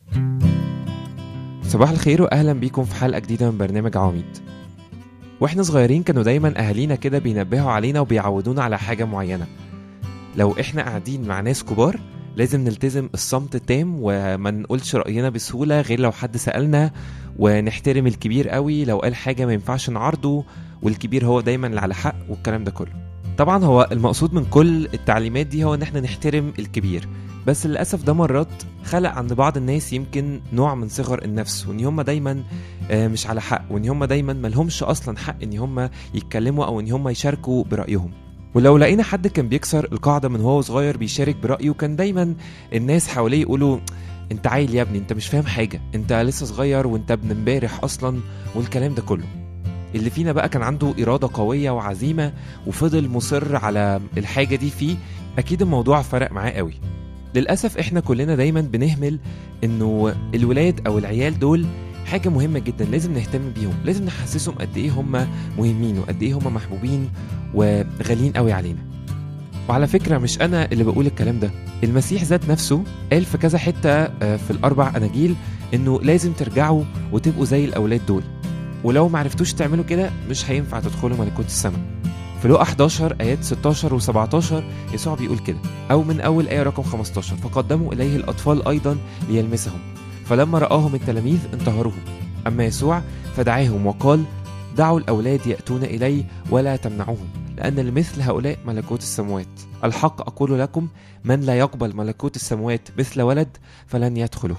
صباح الخير واهلا بيكم في حلقه جديده من برنامج عواميد واحنا صغيرين كانوا دايما اهالينا كده بينبهوا علينا وبيعودونا على حاجه معينه لو احنا قاعدين مع ناس كبار لازم نلتزم الصمت التام وما نقولش راينا بسهوله غير لو حد سالنا ونحترم الكبير قوي لو قال حاجه ما ينفعش نعارضه والكبير هو دايما اللي على حق والكلام ده كله طبعا هو المقصود من كل التعليمات دي هو ان احنا نحترم الكبير بس للاسف ده مرات خلق عند بعض الناس يمكن نوع من صغر النفس وان هم دايما آه، مش على حق وان هم دايما ملهمش اصلا حق ان هم يتكلموا او ان هم يشاركوا برايهم ولو لقينا حد كان بيكسر القاعده من وهو صغير بيشارك برايه كان دايما الناس حواليه يقولوا انت عيل يا ابني انت مش فاهم حاجه انت لسه صغير وانت ابن امبارح اصلا والكلام ده كله اللي فينا بقى كان عنده إرادة قوية وعزيمة وفضل مصر على الحاجة دي فيه أكيد الموضوع فرق معاه قوي للأسف إحنا كلنا دايما بنهمل إنه الولاد أو العيال دول حاجة مهمة جدا لازم نهتم بيهم لازم نحسسهم قد إيه هم مهمين وقد إيه هم محبوبين وغاليين قوي علينا وعلى فكرة مش أنا اللي بقول الكلام ده المسيح ذات نفسه قال في كذا حتة آه، في الأربع أناجيل إنه لازم ترجعوا وتبقوا زي الأولاد دول ولو ما عرفتوش تعملوا كده مش هينفع تدخلوا ملكوت السماء في لقا 11 آيات 16 و17 يسوع بيقول كده أو من أول آية رقم 15 فقدموا إليه الأطفال أيضا ليلمسهم فلما رآهم التلاميذ انتهروه أما يسوع فدعاهم وقال دعوا الأولاد يأتون إلي ولا تمنعوهم لأن لمثل هؤلاء ملكوت السماوات الحق أقول لكم من لا يقبل ملكوت السماوات مثل ولد فلن يدخله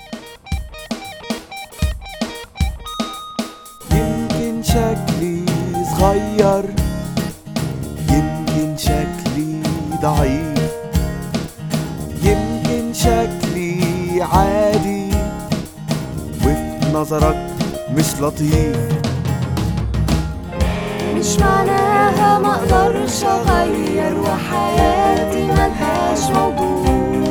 يمكن شكلي صغير يمكن شكلي ضعيف يمكن شكلي عادي وفي نظرك مش لطيف مش معناها ما اقدرش اغير وحياتي ملهاش موضوع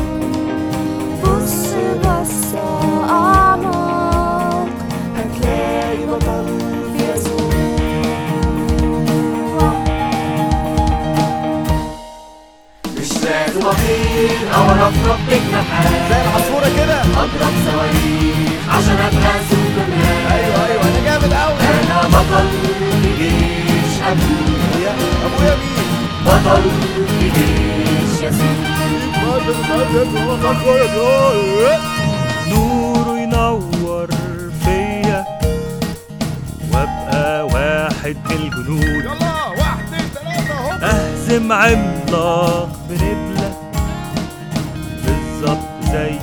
بص بصة اعمق هتلاقي بطل في يسوع مش لازم اطير او ارفرف بجناحات زي العصفورة كده اضرب صواريخ عشان ابقى سوبرمان ايوه ايوه انا جامد قوي انا بطل في جيش ابويا ابويا مين بطل في جيش يسوع نوره ينور فيا وابقى واحد من الجنود يلا واحد اتنين تلاتة هوب اهزم عملاق بنبلة بالظبط زي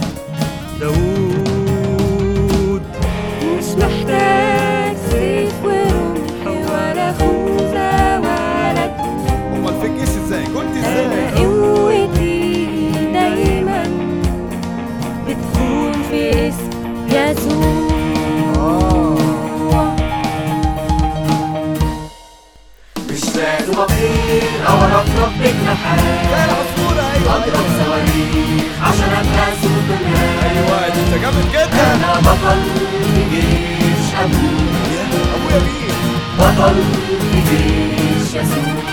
داوود مش محتاج سيف ورمح ولا خوذة ولا جنود امال في الجيش ازاي كنت ازاي أنا قوتي دايما بتكون في اسم يسوع مش لازم اطير او ارفرف زي بجناحات العصفورة ايوه اضرب ايوه صواريخ عشان ابقى سوبرمان ايوه انت جامد جدا انا بطل في جيش ابويا ابويا مين بطل في جيش يسوع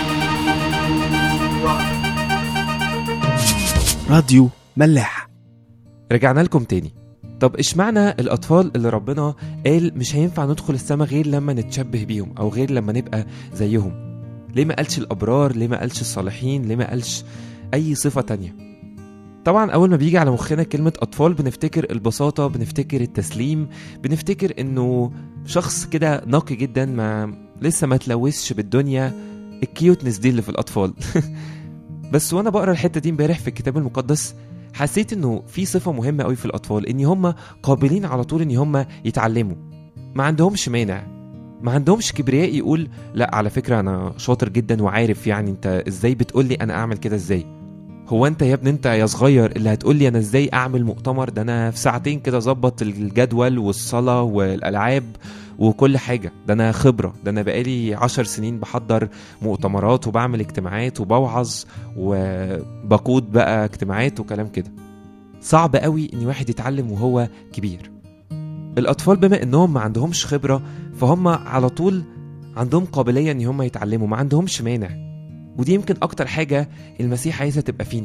راديو ملاح رجعنا لكم تاني طب اشمعنى الاطفال اللي ربنا قال مش هينفع ندخل السما غير لما نتشبه بيهم او غير لما نبقى زيهم ليه ما قالش الابرار ليه ما قالش الصالحين ليه ما قالش اي صفه تانية طبعا اول ما بيجي على مخنا كلمه اطفال بنفتكر البساطه بنفتكر التسليم بنفتكر انه شخص كده نقي جدا ما لسه ما تلوثش بالدنيا الكيوتنس دي اللي في الاطفال بس وانا بقرا الحته دي امبارح في الكتاب المقدس حسيت انه في صفه مهمه قوي في الاطفال ان هم قابلين على طول ان هم يتعلموا ما عندهمش مانع ما عندهمش كبرياء يقول لا على فكره انا شاطر جدا وعارف يعني انت ازاي بتقول لي انا اعمل كده ازاي هو انت يا ابني انت يا صغير اللي هتقول لي انا ازاي اعمل مؤتمر ده انا في ساعتين كده اظبط الجدول والصلاه والالعاب وكل حاجه ده انا خبره ده انا بقالي عشر سنين بحضر مؤتمرات وبعمل اجتماعات وبوعظ وبقود بقى اجتماعات وكلام كده صعب قوي ان واحد يتعلم وهو كبير الاطفال بما انهم ما عندهمش خبره فهم على طول عندهم قابليه ان هم يتعلموا ما عندهمش مانع ودي يمكن اكتر حاجه المسيح عايزها تبقى فينا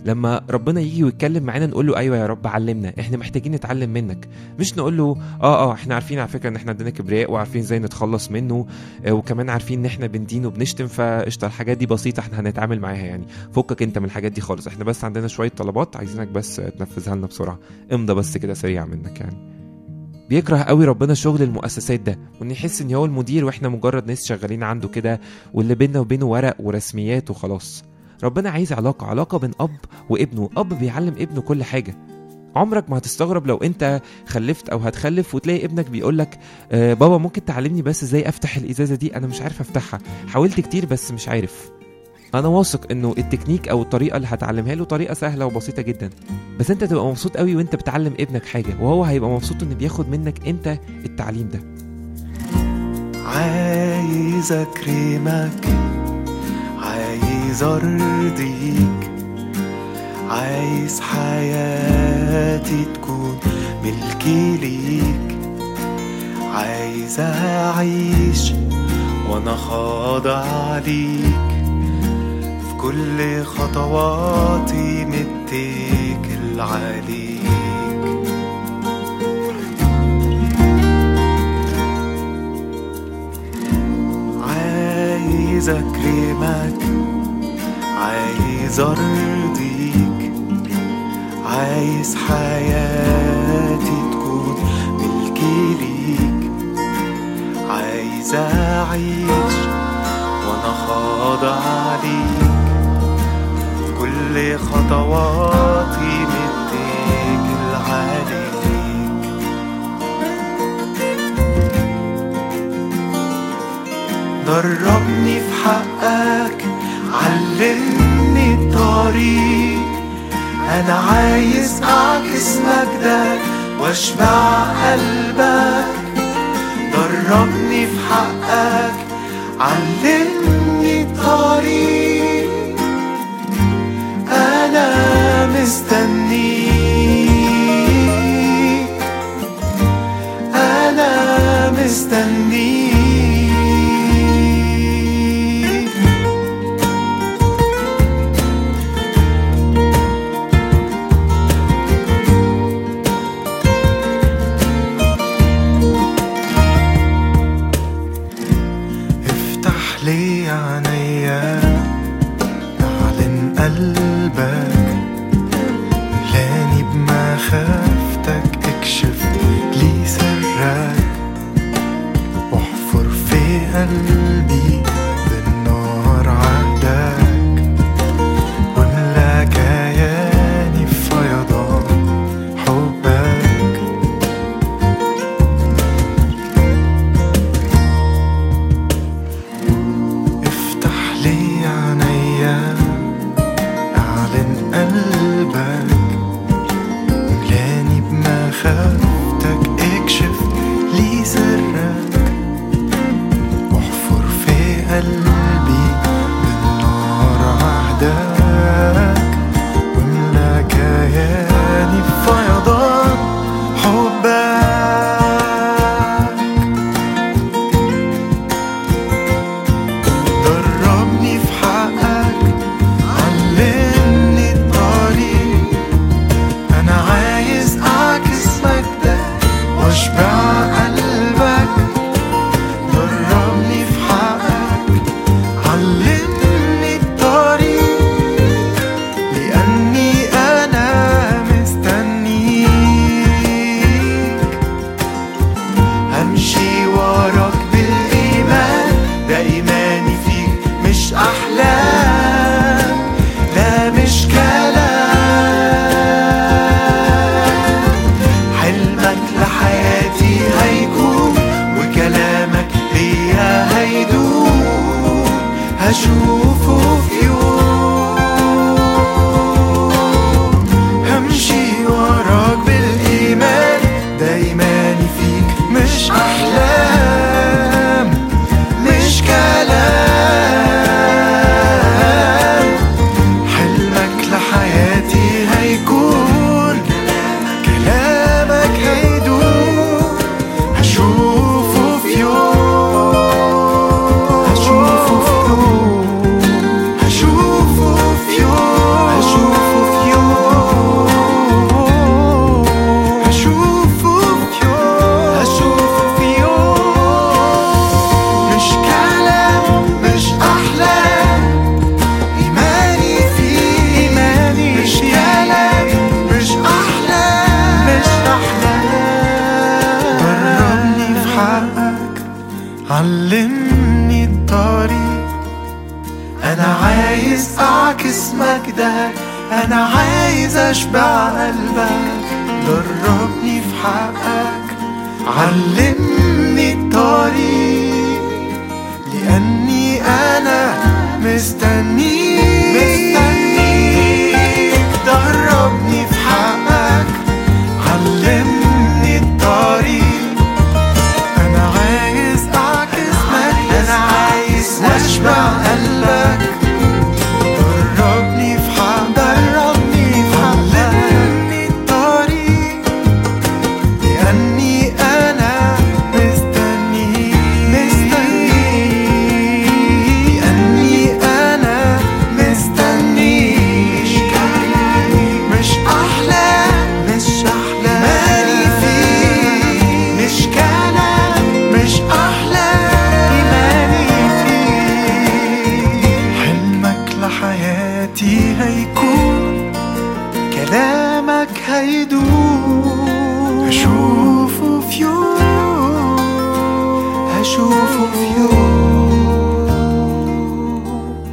لما ربنا يجي ويتكلم معانا نقول له ايوه يا رب علمنا احنا محتاجين نتعلم منك مش نقول له اه اه احنا عارفين على فكره ان احنا عندنا كبرياء وعارفين ازاي نتخلص منه آه، وكمان عارفين ان احنا بندين وبنشتم فقشطه الحاجات دي بسيطه احنا هنتعامل معاها يعني فكك انت من الحاجات دي خالص احنا بس عندنا شويه طلبات عايزينك بس تنفذها لنا بسرعه امضى بس كده سريع منك يعني بيكره قوي ربنا شغل المؤسسات ده وان يحس ان هو المدير واحنا مجرد ناس شغالين عنده كده واللي بينا وبينه ورق ورسميات وخلاص ربنا عايز علاقة علاقة بين أب وابنه أب بيعلم ابنه كل حاجة عمرك ما هتستغرب لو انت خلفت او هتخلف وتلاقي ابنك بيقولك آه بابا ممكن تعلمني بس ازاي افتح الازازه دي انا مش عارف افتحها حاولت كتير بس مش عارف انا واثق انه التكنيك او الطريقه اللي هتعلمها له طريقه سهله وبسيطه جدا بس انت تبقى مبسوط قوي وانت بتعلم ابنك حاجه وهو هيبقى مبسوط ان بياخد منك انت التعليم ده عايز اكرمك عايز ارضيك عايز حياتي تكون ملكي ليك عايز اعيش وانا خاضع ليك في كل خطواتي متكل عليك عايز اكرمك عايز ارضيك عايز حياتي تكون ملكي ليك عايز اعيش وانا خاضع ليك في كل خطواتي متكل عليك دربني في حقك علمني الطريق انا عايز اعكس مجدك واشبع قلبك دربني في حقك علمني الطريق انا مستنيك انا مستنيك افتح لي عينيا اعلن قلبك ملاني بمخافتك اكشف لي سرك واحفر في قلبي بالنار عهدك واملا كياني في فيضان حبك افتح لي عينيا اعلن قلبك ملاني بمخافتك اكشف لي سرك واحفر في قلبي بالنار عهدك واملا كياني بفيضان حبك دربني في حقك علمني الطريق انا عايز اعكس مجدك علمني الطريق أنا عايز أعكس مجدك أنا عايز أشبع قلبك دربني في حقك علمني الطريق لأني أنا مستنيك مستنيك دربني في حقك علمني الطريق أنا عايز أعكس مجدك أنا عايز أشبع قلبك دربني في حقك دربني في حقك علمني الطريق لأني أنا مستنيك مستنيك لأني أنا مستنيك مش كلامي مش أحلى مش أحلى مالي فيك مش كلام مش أحلى إيماني فيك حلمك لحياتي هيكون كلامك هيدوم هشوفه في يوم هشوفه في يوم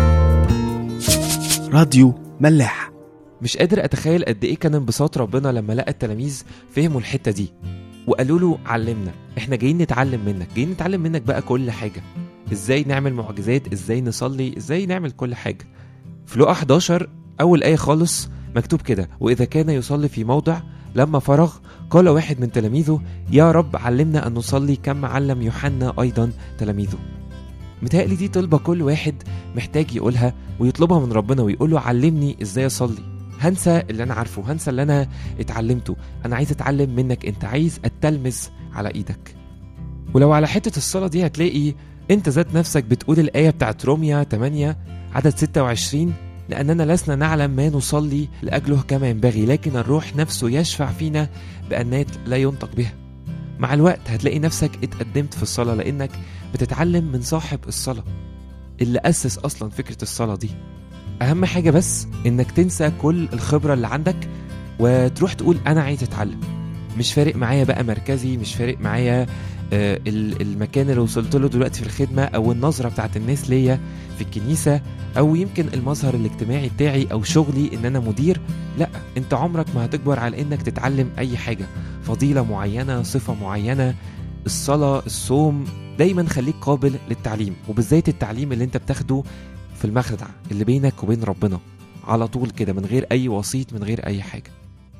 راديو ملاح مش قادر اتخيل قد ايه كان انبساط ربنا لما لقى التلاميذ فهموا الحته دي وقالوا له علمنا احنا جايين نتعلم منك جايين نتعلم منك بقى كل حاجه ازاي نعمل معجزات ازاي نصلي ازاي نعمل كل حاجه في لقا 11 اول ايه خالص مكتوب كده واذا كان يصلي في موضع لما فرغ قال واحد من تلاميذه يا رب علمنا ان نصلي كما علم يوحنا ايضا تلاميذه متهيألي دي طلبة كل واحد محتاج يقولها ويطلبها من ربنا ويقول له علمني ازاي اصلي هنسى اللي انا عارفه هنسى اللي انا اتعلمته انا عايز اتعلم منك انت عايز اتلمذ على ايدك ولو على حتة الصلاة دي هتلاقي انت ذات نفسك بتقول الآية بتاعت روميا 8 عدد 26 لأننا لسنا نعلم ما نصلي لأجله كما ينبغي لكن الروح نفسه يشفع فينا بأنات لا ينطق بها مع الوقت هتلاقي نفسك اتقدمت في الصلاة لأنك بتتعلم من صاحب الصلاة اللي أسس أصلا فكرة الصلاة دي أهم حاجة بس إنك تنسى كل الخبرة اللي عندك وتروح تقول أنا عايز أتعلم مش فارق معايا بقى مركزي مش فارق معايا آه، ال- المكان اللي وصلت له دلوقتي في الخدمة أو النظرة بتاعت الناس ليا في الكنيسة أو يمكن المظهر الاجتماعي بتاعي أو شغلي إن أنا مدير لا أنت عمرك ما هتكبر على إنك تتعلم أي حاجة فضيلة معينة صفة معينة الصلاة الصوم دايما خليك قابل للتعليم وبالذات التعليم اللي انت بتاخده في المخدع اللي بينك وبين ربنا على طول كده من غير اي وسيط من غير اي حاجة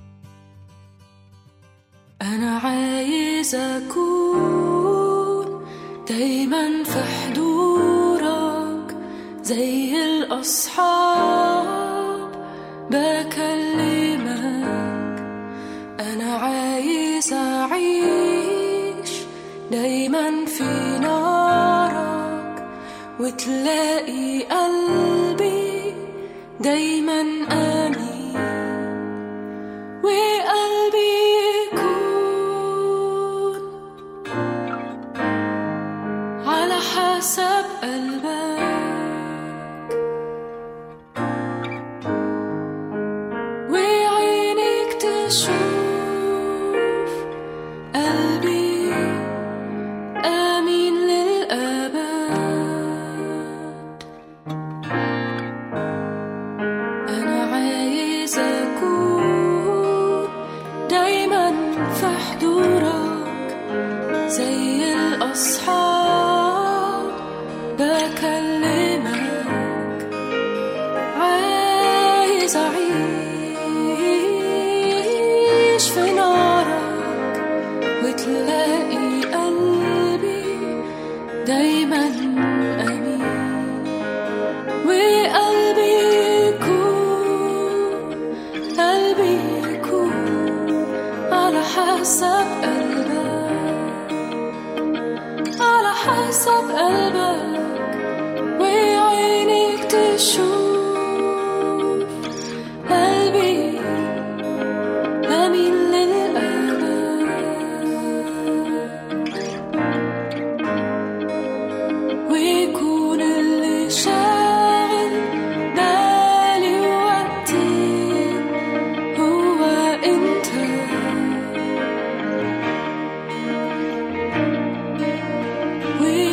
أنا عايز أكون دايما في حضورك زي الأصحاب بكلمك أنا عايز أعيش دايما في نارك وتلاقي قلبي دايما أمين وقلبي يكون على حسب قلبك وعينك تشوف قلبي آمين للأبد أنا عايز أكون دايما في حضورك زي الأصحاب بكلمك عايز أعيش في نارك وتلاقي قلبي دايما أمين وقلبي يكون قلبي يكون على حسب قلبك على حسب قلبك وعينك تشوف قلبي أمين للأبد ويكون اللي شاغل بالي وقتي هو انت ويكون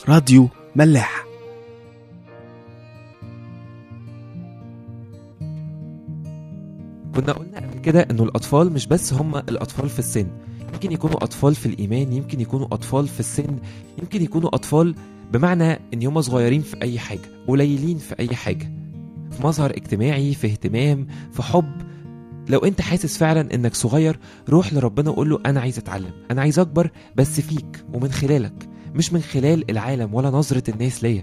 راديو ملاح كنا قلنا قبل كده انه الاطفال مش بس هم الاطفال في السن يمكن يكونوا اطفال في الايمان يمكن يكونوا اطفال في السن يمكن يكونوا اطفال بمعنى ان هم صغيرين في اي حاجه قليلين في اي حاجه في مظهر اجتماعي في اهتمام في حب لو انت حاسس فعلا انك صغير روح لربنا وقول له انا عايز اتعلم انا عايز اكبر بس فيك ومن خلالك مش من خلال العالم ولا نظره الناس ليا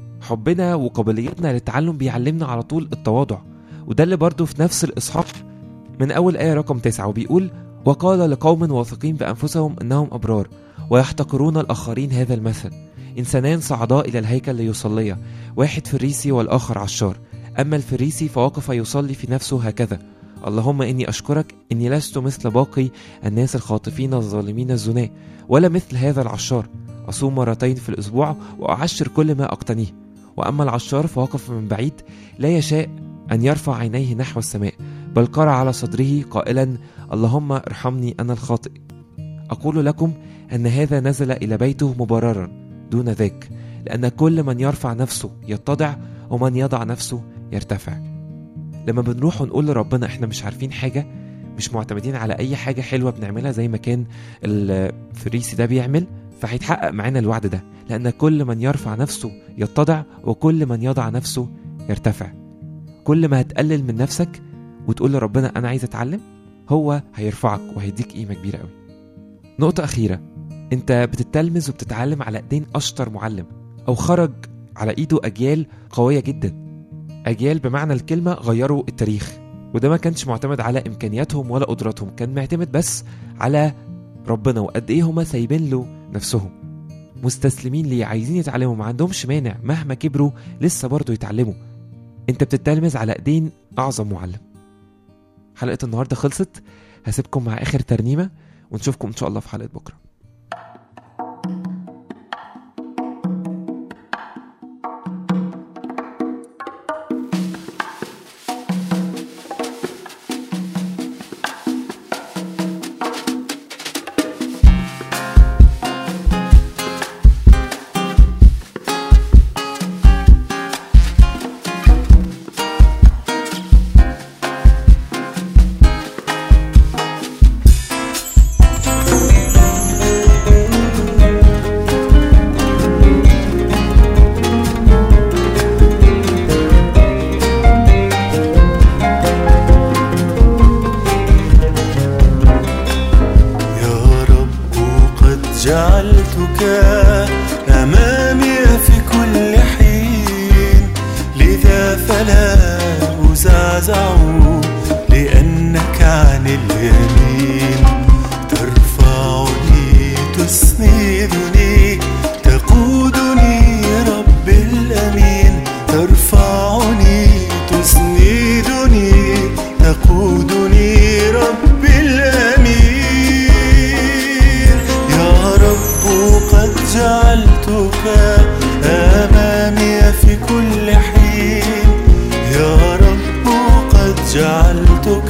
حبنا وقابليتنا للتعلم بيعلمنا على طول التواضع وده اللي برضه في نفس الإصحاح من أول آية رقم تسعة وبيقول وقال لقوم واثقين بأنفسهم أنهم أبرار ويحتقرون الآخرين هذا المثل إنسانان صعدا إلى الهيكل ليصليا واحد فريسي والآخر عشار أما الفريسي فوقف يصلي في نفسه هكذا اللهم إني أشكرك إني لست مثل باقي الناس الخاطفين الظالمين الزناة ولا مثل هذا العشار أصوم مرتين في الأسبوع وأعشر كل ما أقتنيه وأما العشار فوقف من بعيد لا يشاء أن يرفع عينيه نحو السماء بل قرع على صدره قائلا اللهم ارحمني أنا الخاطئ أقول لكم أن هذا نزل إلى بيته مبررا دون ذاك لأن كل من يرفع نفسه يتضع ومن يضع نفسه يرتفع لما بنروح ونقول لربنا احنا مش عارفين حاجة مش معتمدين على أي حاجة حلوة بنعملها زي ما كان الفريسي ده بيعمل فهيتحقق معانا الوعد ده لأن كل من يرفع نفسه يتضع وكل من يضع نفسه يرتفع كل ما هتقلل من نفسك وتقول لربنا انا عايز اتعلم هو هيرفعك وهيديك قيمه كبيره قوي نقطه اخيره انت بتتلمذ وبتتعلم على ايدين اشطر معلم او خرج على ايده اجيال قويه جدا اجيال بمعنى الكلمه غيروا التاريخ وده ما كانش معتمد على امكانياتهم ولا قدراتهم كان معتمد بس على ربنا وقد ايه هما سايبين له نفسهم مستسلمين ليه عايزين يتعلموا ما عندهمش مانع مهما كبروا لسه برضه يتعلموا انت بتتلمذ على ايدين اعظم معلم حلقه النهارده خلصت هسيبكم مع اخر ترنيمه ونشوفكم ان شاء الله في حلقه بكره يا رب قد جعلتك أمامي في كل حين لذا فلا أزعزع لأنك عن اليمين ترفعني تسندني تقودني رب الأمين ترفعني تسندني تقودني رب الأمين يا رب قد جعلتك أمامي في كل حين يا رب قد جعلتك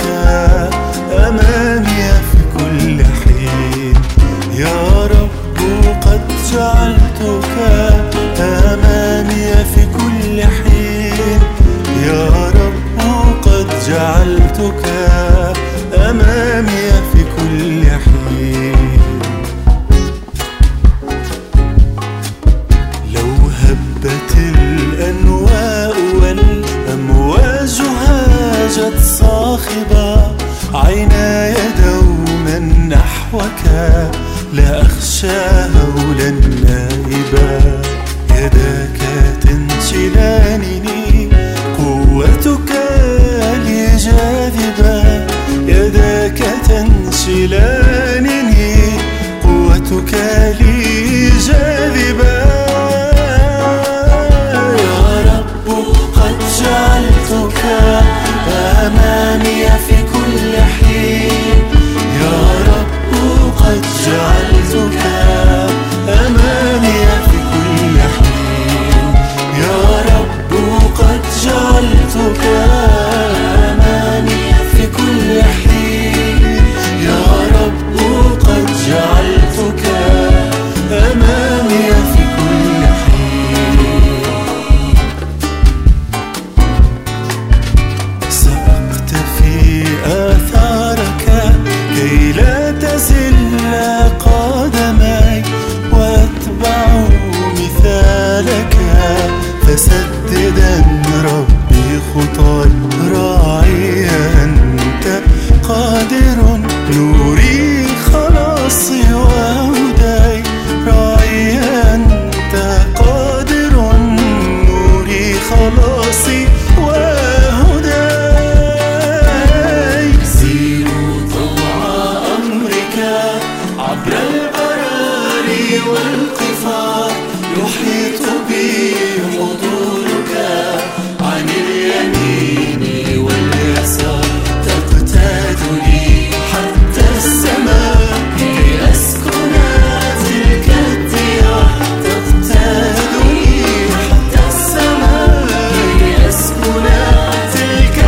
أمامي في كل حين يا رب قد جعلتك أمامي في كل حين يا رب قد جعلتك أمامي في كل حين لو هبت الأنواء والأمواج هاجت صاخبة عيناي دوما نحوك لا أخشى هولا نائبا يداك تنشلانني قوتك لي جاذبة يداك تنشلانني قوتك لي جاذبة يا رب قد جعلتك أمامي في كل حين يا رب قد جعلتك أمامي مسددا ربي خطاي راعيا أنت قادر نوري خلاصي وهداي راعيا أنت قادر نوري خلاصي وهداي سيروا طوع أمرك عبر البراري والقفار يحيط بي حضورك عن اليمين واليسار تقتادني حتى السماء لأسكن تلك الديار تقتادني حتى السماء لأسكن تلك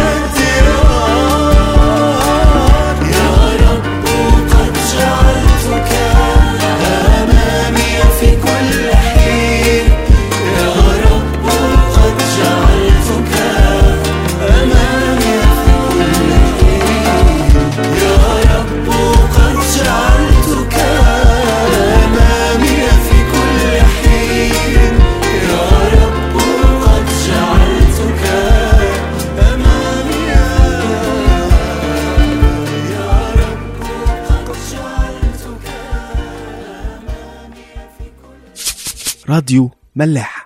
الديار يا رب قد جعلتك أمامي في كل حين يا رب قد جعلتك أمامي في كل حين يا رب قد جعلتك أمامي في كل حين يا رب قد جعلتك أمامي يا رب قد جعلتك راديو ملاح